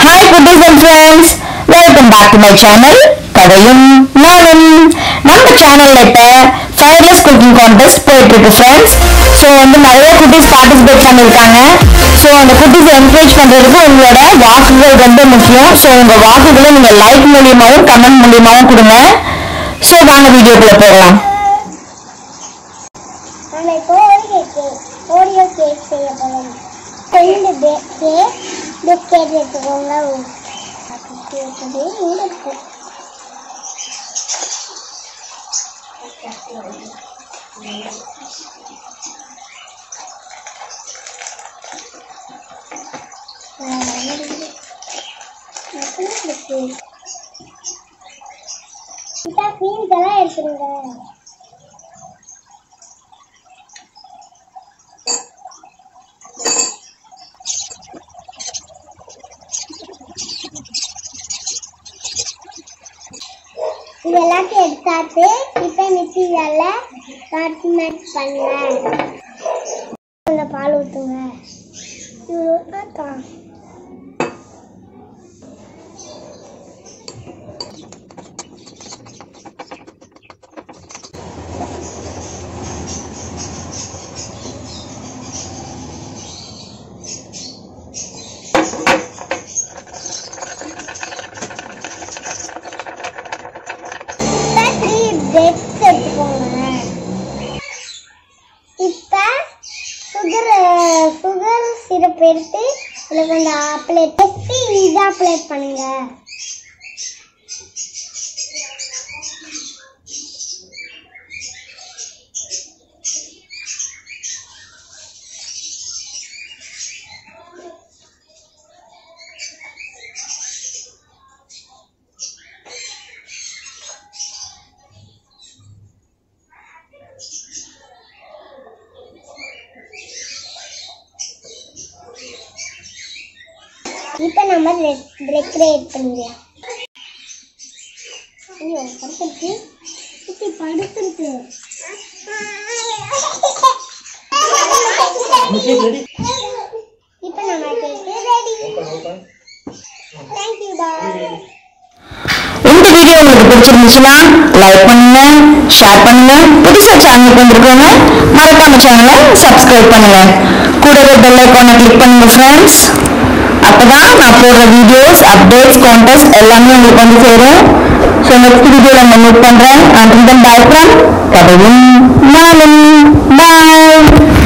hi குட்டீஸ் and friends welcome back to my channel கதையும் நானும் நம்ம சேனல்ல இப்ப ஃபயர்லெஸ் குக்கிங் கான்டெஸ்ட் போயிட்டு இருக்கு ஃப்ரெண்ட்ஸ் ஸோ வந்து நிறைய குட்டீஸ் பார்ட்டிசிபேட் பண்ணியிருக்காங்க ஸோ அந்த குட்டீஸ் என்கரேஜ் பண்றதுக்கு உங்களோட வாக்குகள் ரொம்ப முக்கியம் ஸோ உங்க வாக்குகளை நீங்க லைக் மூலியமாவும் கமெண்ட் மூலியமாவும் கொடுங்க ஸோ வாங்க வீடியோக்குள்ள போகலாம் நம்ம இப்போ ஓரியோ கேக் ஓரியோ கேக் செய்ய போகிறோம் ரெண்டு பே கேக் பிஸ்கெட் எடுத்துக்கோங்க கேக்கு இங்கே இருக்கு பீன்ஸ் எல்லாம் எடுத்துருங்க இது எல்லாத்தையும் எடுத்தாச்சு இப்போ மிக்சியால கட் மேட்ச் பண்ணுங்க கொஞ்சம் பால் ஊற்றுங்க இவ்வளோ த்ரீ பிரெட்ஸ் எடுத்துக்கோங்க இப்போ சுகர் சுகர் சிரப் எடுத்து இதில் கொஞ்சம் அப்ளை டெஸ்ட்டு இதை அப்ளை பண்ணுங்க இப்போ நம்ம டெக்கரேட் பண்ணிடலாம் ஐயோ படுத்துருக்கு குட்டி படுத்துருக்கு இப்போ நம்ம கேக்கு ரெடி தேங்க்யூ பாய் இந்த வீடியோ உங்களுக்கு பிடிச்சிருந்துச்சுன்னா லைக் பண்ணுங்க ஷேர் பண்ணுங்க புதுசா சேனலுக்கு வந்திருக்கவங்க மறக்காம சேனலை சப்ஸ்கிரைப் பண்ணுங்க கூடவே பெல் ஐக்கானை கிளிக் பண்ணுங்க ஃப்ரெண்ட்ஸ் அப்பதான் நான் போடுற வீடியோஸ் அப்டேட்ஸ் கான்டெஸ்ட் எல்லாமே உங்களுக்கு வந்து சேரும் ஸோ நெக்ஸ்ட் வீடியோவில் நான் மீட் பண்றேன் அண்ட் தென் பாய் ஃப்ரம் கதையும் நானும் பாய்